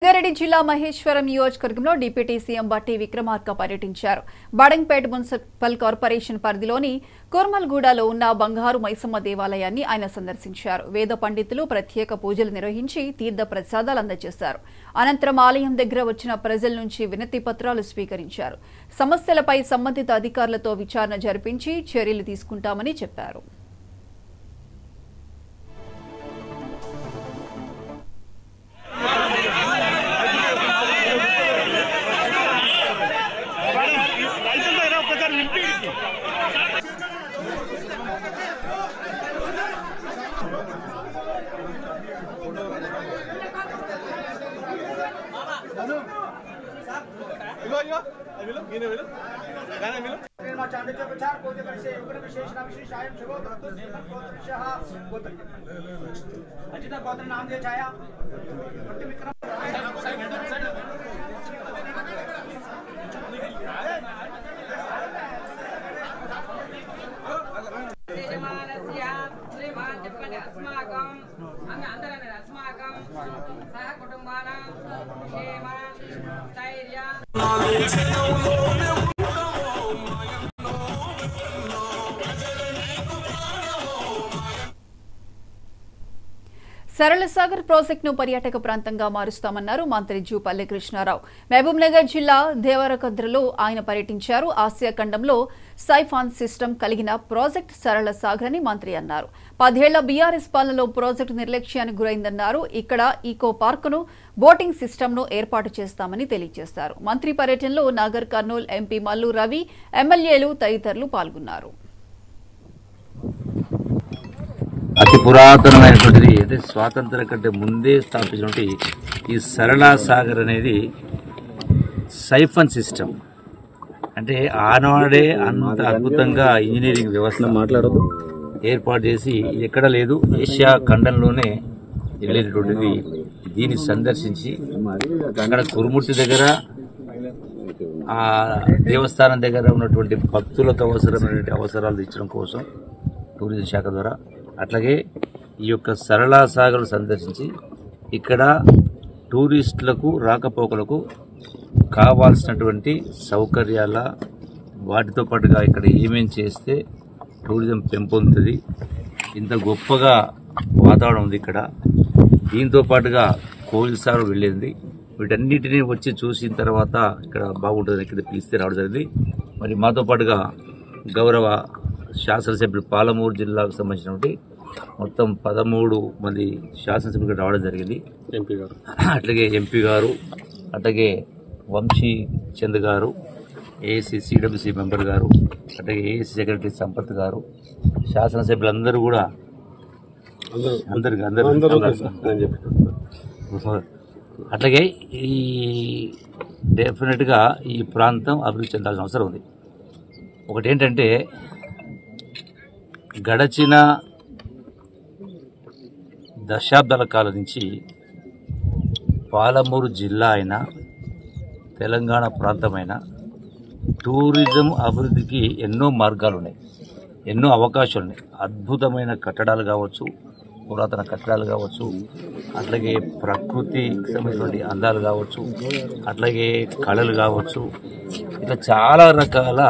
రంగారెడ్డి జిల్లా మహేశ్వరం నియోజకవర్గంలో deputy CM బట్టి విక్రమార్క పర్యటించారు బాడంగ్పేట మున్సిపల్ కార్పొరేషన్ పరిధిలోని కుర్మల్గూడలో ఉన్న బంగారు మైసమ్మ దేవాలయాన్ని ఆయన సందర్శించారు వేద పండితులు ప్రత్యేక పూజలు నిర్వహించి తీర్థ ప్రసాదాలు అందజేశారు అనంతరం ఆలయం దగ్గర వచ్చిన ప్రజల నుంచి వినతి పత్రాలు స్వీకరించారు సమస్యలపై సంబంధిత అధికారులతో విచారణ జరిపించి చర్యలు తీసుకుంటామని చెప్పారు ఇగో ఇగో అది విలు ఈయన విలు గానే విలు अजित गौत्र नाम दिया छाया भट्ट विक्रम యజమానస్య శ్రీమాన్ చెప్పండి అస్మాకం అన్న అందరూ అస్మాకం సహ కుటుంబానాం క్షేమ స్థైర్య సరళ సాగర్ ప్రాజెక్టును పర్యాటక ప్రాంతంగా మారుస్తామన్నారు మంత్రి జూపల్లి కృష్ణారావు మహబూబ్ నగర్ జిల్లా దేవరకద్రలో ఆయన పర్యటించారు ఆసియా ఖండంలో సైఫాన్ సిస్టమ్ కలిగిన ప్రాజెక్ట్ సరళ సాగర్ అని మంత్రి అన్నారు పదేళ్ల బీఆర్ఎస్ పాలనలో ప్రాజెక్టు నిర్లక్ష్యానికి గురైందన్నారు ఇక్కడ ఈకో పార్కును బోటింగ్ సిస్టమ్ను ఏర్పాటు చేస్తామని తెలియజేశారు మంత్రి పర్యటనలో నాగర్ కర్నూల్ ఎంపీ మల్లు రవి ఎమ్మెల్యేలు తదితరులు పాల్గొన్నారు అతి పురాతనమైనటువంటిది అంటే స్వాతంత్రం కంటే ముందే స్థాపించినటువంటి ఈ సరళా సాగర్ అనేది సైఫన్ సిస్టమ్ అంటే ఆనాడే అంత అద్భుతంగా ఇంజనీరింగ్ వ్యవస్థ మాట్లాడదు ఏర్పాటు చేసి ఇది ఎక్కడ లేదు ఏషియా ఖండంలోనే వెళ్ళేటటువంటిది దీన్ని సందర్శించి అక్కడ కురుమూర్తి దగ్గర ఆ దేవస్థానం దగ్గర ఉన్నటువంటి భక్తులకు అవసరమైనటువంటి అవసరాలు తీర్చడం కోసం టూరిజం శాఖ ద్వారా అట్లాగే ఈ యొక్క సరళా సాగర్ సందర్శించి ఇక్కడ టూరిస్టులకు రాకపోకలకు కావాల్సినటువంటి సౌకర్యాల వాటితో పాటుగా ఇక్కడ ఏమేం చేస్తే టూరిజం పెంపొందుతుంది ఇంత గొప్పగా వాతావరణం ఉంది ఇక్కడ దీంతో పాటుగా కోయిల్ సాగు వెళ్ళింది వీటన్నిటిని వచ్చి చూసిన తర్వాత ఇక్కడ బాగుంటుంది ఇక్కడ పిలిస్తే రావడం జరిగింది మరి మాతో పాటుగా గౌరవ శాసనసభ్యులు పాలమూరు జిల్లాకు సంబంధించినటువంటి మొత్తం పదమూడు మంది శాసనసభ్యులు రావడం జరిగింది ఎంపీ గారు అట్లాగే ఎంపీ గారు అట్లాగే వంశీ చంద్ గారు ఏసీ సిడబ్ల్యూసీ మెంబర్ గారు అట్లాగే ఏసీ సెక్రటరీ సంపత్ గారు శాసనసభ్యులందరూ కూడా అందరికి అందరూ అట్లాగే ఈ డెఫినెట్గా ఈ ప్రాంతం అభివృద్ధి చెందాల్సిన అవసరం ఉంది ఒకటి ఏంటంటే గడచిన దశాబ్దాల కాలం నుంచి పాలమూరు జిల్లా అయినా తెలంగాణ ప్రాంతమైన టూరిజం అభివృద్ధికి ఎన్నో మార్గాలు ఉన్నాయి ఎన్నో అవకాశాలు ఉన్నాయి అద్భుతమైన కట్టడాలు కావచ్చు పురాతన కట్టడాలు కావచ్చు అట్లాగే ప్రకృతికి సంబంధించినటువంటి అందాలు కావచ్చు అట్లాగే కళలు కావచ్చు ఇట్లా చాలా రకాల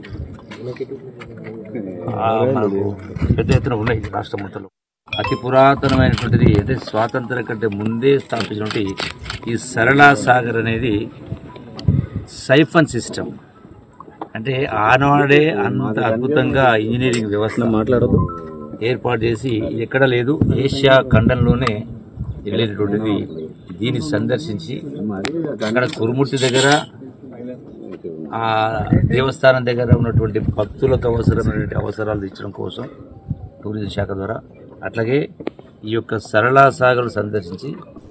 ఆ, మనకు పెద్ద ఎత్తున ఉన్నాయి రాష్ట్ర మొత్తంలో అతి పురాతనమైనటువంటిది అంటే స్వాతంత్రం కంటే ముందే స్థాపించినటువంటి ఈ సరళా సాగర్ అనేది సైఫన్ సిస్టమ్ అంటే ఆనాడే అంత అద్భుతంగా ఇంజనీరింగ్ వ్యవస్థ మాట్లాడదు ఏర్పాటు చేసి ఇది ఎక్కడ లేదు ఏషియా ఖండంలోనే వెళ్ళేటటువంటిది దీన్ని సందర్శించి అక్కడ కురుమూర్తి దగ్గర ఆ దేవస్థానం దగ్గర ఉన్నటువంటి భక్తులకు అవసరమైనటువంటి అవసరాలు తీర్చడం కోసం టూరిజం శాఖ ద్వారా అట్లాగే ఈ యొక్క సరళా సాగర్ సందర్శించి